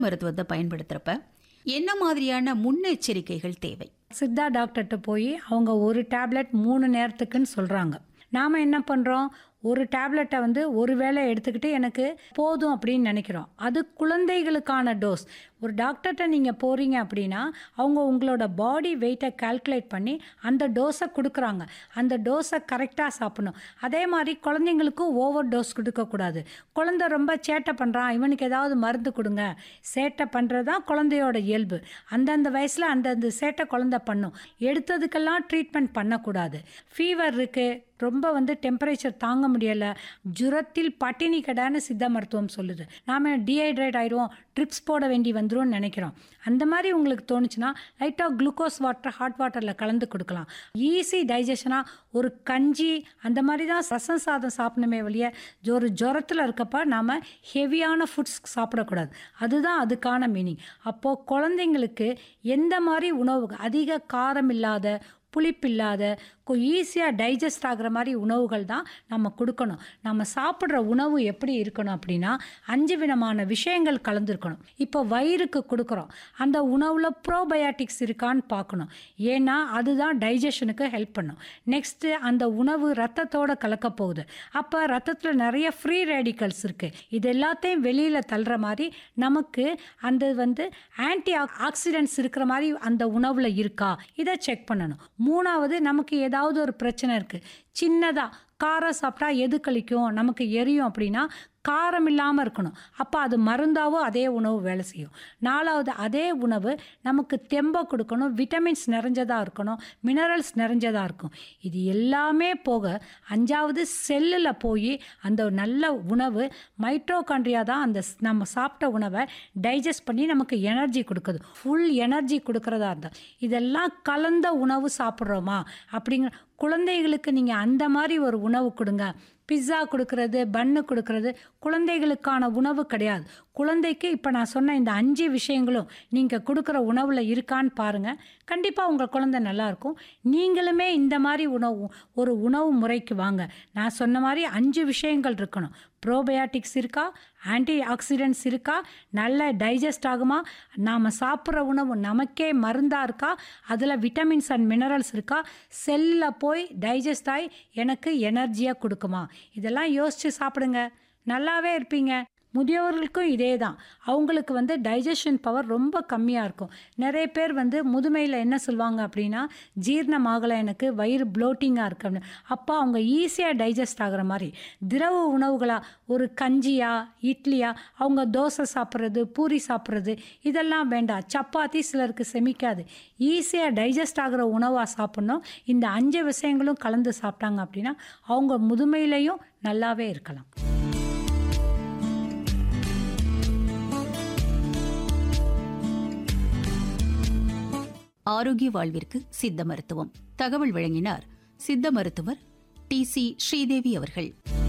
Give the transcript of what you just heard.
மருத்துவத்தை பயன்படுத்துறப்ப என்ன மாதிரியான முன்னெச்சரிக்கைகள் தேவை சித்தா டாக்டர்கிட்ட போய் அவங்க ஒரு டேப்லெட் மூணு நேரத்துக்குன்னு சொல்கிறாங்க நாம் என்ன பண்ணுறோம் ஒரு டேப்லெட்டை வந்து ஒரு வேளை எடுத்துக்கிட்டு எனக்கு போதும் அப்படின்னு நினைக்கிறோம் அது குழந்தைகளுக்கான டோஸ் ஒரு டாக்டர்கிட்ட நீங்கள் போகிறீங்க அப்படின்னா அவங்க உங்களோட பாடி வெயிட்டை கால்குலேட் பண்ணி அந்த டோஸை கொடுக்குறாங்க அந்த டோஸை கரெக்டாக சாப்பிடணும் அதே மாதிரி குழந்தைங்களுக்கும் ஓவர் டோஸ் கொடுக்கக்கூடாது குழந்தை ரொம்ப சேட்டை பண்ணுறான் இவனுக்கு ஏதாவது மருந்து கொடுங்க சேட்டை பண்ணுறது தான் குழந்தையோட இயல்பு அந்தந்த வயசில் அந்தந்த சேட்டை குழந்தை பண்ணும் எடுத்ததுக்கெல்லாம் ட்ரீட்மெண்ட் பண்ணக்கூடாது ஃபீவர் இருக்குது ரொம்ப வந்து டெம்பரேச்சர் தாங்க முடியலை ஜுரத்தில் பட்டினி கடான்னு சித்த மருத்துவம் சொல்லுது நாம் டீஹைட்ரேட் ஆயிடுவோம் ட்ரிப்ஸ் போட வேண்டி வந்துரும்னு நினைக்கிறோம் அந்த மாதிரி உங்களுக்கு தோணுச்சுன்னா லைட்டாக குளுக்கோஸ் வாட்டர் ஹாட் வாட்டரில் கலந்து கொடுக்கலாம் ஈஸி டைஜஷனாக ஒரு கஞ்சி அந்த மாதிரி தான் ரசம் சாதம் சாப்பிடணுமே வழிய ஒரு ஜுரத்தில் இருக்கப்ப நாம் ஹெவியான ஃபுட்ஸ் சாப்பிடக்கூடாது அதுதான் அதுக்கான மீனிங் அப்போது குழந்தைங்களுக்கு எந்த மாதிரி உணவு அதிக காரம் இல்லாத புளிப்பில்லாத ஈஸியாக டைஜஸ்ட் ஆகிற மாதிரி உணவுகள் தான் நம்ம கொடுக்கணும் நம்ம சாப்பிட்ற உணவு எப்படி இருக்கணும் அப்படின்னா அஞ்சு விதமான விஷயங்கள் கலந்துருக்கணும் இப்போ வயிறுக்கு கொடுக்குறோம் அந்த உணவில் ப்ரோபயாட்டிக்ஸ் இருக்கான்னு பார்க்கணும் ஏன்னா அதுதான் டைஜஷனுக்கு ஹெல்ப் பண்ணும் நெக்ஸ்ட்டு அந்த உணவு ரத்தத்தோட கலக்க போகுது அப்போ ரத்தத்தில் நிறைய ஃப்ரீ ரேடிக்கல்ஸ் இருக்குது இது எல்லாத்தையும் வெளியில் தள்ளுற மாதிரி நமக்கு அந்த வந்து ஆன்டி ஆக்சிடென்ட்ஸ் இருக்கிற மாதிரி அந்த உணவில் இருக்கா இதை செக் பண்ணணும் மூணாவது நமக்கு ஏதாவது ஒரு பிரச்சனை இருக்குது சின்னதாக காரம் சாப்பிட்டா எது கழிக்கும் நமக்கு எரியும் அப்படின்னா காரம் இல்லாமல் இருக்கணும் அப்போ அது மருந்தாவோ அதே உணவு வேலை செய்யும் நாலாவது அதே உணவு நமக்கு தெம்பை கொடுக்கணும் விட்டமின்ஸ் நிறைஞ்சதாக இருக்கணும் மினரல்ஸ் நிறைஞ்சதாக இருக்கும் இது எல்லாமே போக அஞ்சாவது செல்லில் போய் அந்த நல்ல உணவு மைட்ரோகாண்ட்ரியா தான் அந்த ஸ்- நம்ம சாப்பிட்ட உணவை டைஜஸ்ட் பண்ணி நமக்கு எனர்ஜி கொடுக்குது ஃபுல் எனர்ஜி கொடுக்குறதா இருந்தால் இதெல்லாம் கலந்த உணவு சாப்பிட்றோமா அப்படிங்கிற குழந்தைகளுக்கு நீங்கள் அந்த மாதிரி ஒரு உணவு கொடுங்க பிஸ்ஸா கொடுக்கறது பன்னு கொடுக்கறது குழந்தைகளுக்கான உணவு கிடையாது குழந்தைக்கு இப்போ நான் சொன்ன இந்த அஞ்சு விஷயங்களும் நீங்கள் கொடுக்குற உணவில் இருக்கான்னு பாருங்கள் கண்டிப்பாக உங்கள் குழந்தை நல்லாயிருக்கும் நீங்களுமே இந்த மாதிரி உணவு ஒரு உணவு முறைக்கு வாங்க நான் சொன்ன மாதிரி அஞ்சு விஷயங்கள் இருக்கணும் ப்ரோபயாட்டிக்ஸ் இருக்கா ஆன்டி ஆக்சிடென்ட்ஸ் இருக்கா நல்ல டைஜஸ்ட் ஆகுமா நாம் சாப்பிட்ற உணவு நமக்கே மருந்தாக இருக்கா அதில் விட்டமின்ஸ் அண்ட் மினரல்ஸ் இருக்கா செல்லில் போய் டைஜஸ்ட் ஆகி எனக்கு எனர்ஜியாக கொடுக்குமா இதெல்லாம் யோசித்து சாப்பிடுங்க நல்லாவே இருப்பீங்க முதியவர்களுக்கும் இதே தான் அவங்களுக்கு வந்து டைஜஷன் பவர் ரொம்ப கம்மியாக இருக்கும் நிறைய பேர் வந்து முதுமையில் என்ன சொல்லுவாங்க அப்படின்னா ஜீரணமாகலை எனக்கு வயிறு ப்ளோட்டிங்காக இருக்கு அப்படின்னு அப்போ அவங்க ஈஸியாக டைஜஸ்ட் ஆகுற மாதிரி திரவ உணவுகளாக ஒரு கஞ்சியா இட்லியா அவங்க தோசை சாப்பிட்றது பூரி சாப்பிட்றது இதெல்லாம் வேண்டாம் சப்பாத்தி சிலருக்கு செமிக்காது ஈஸியாக டைஜஸ்ட் ஆகிற உணவாக சாப்பிட்ணும் இந்த அஞ்சு விஷயங்களும் கலந்து சாப்பிட்டாங்க அப்படின்னா அவங்க முதுமையிலையும் நல்லாவே இருக்கலாம் ஆரோக்கிய வாழ்விற்கு சித்த மருத்துவம் தகவல் வழங்கினார் சித்த மருத்துவர் டி சி ஸ்ரீதேவி அவர்கள்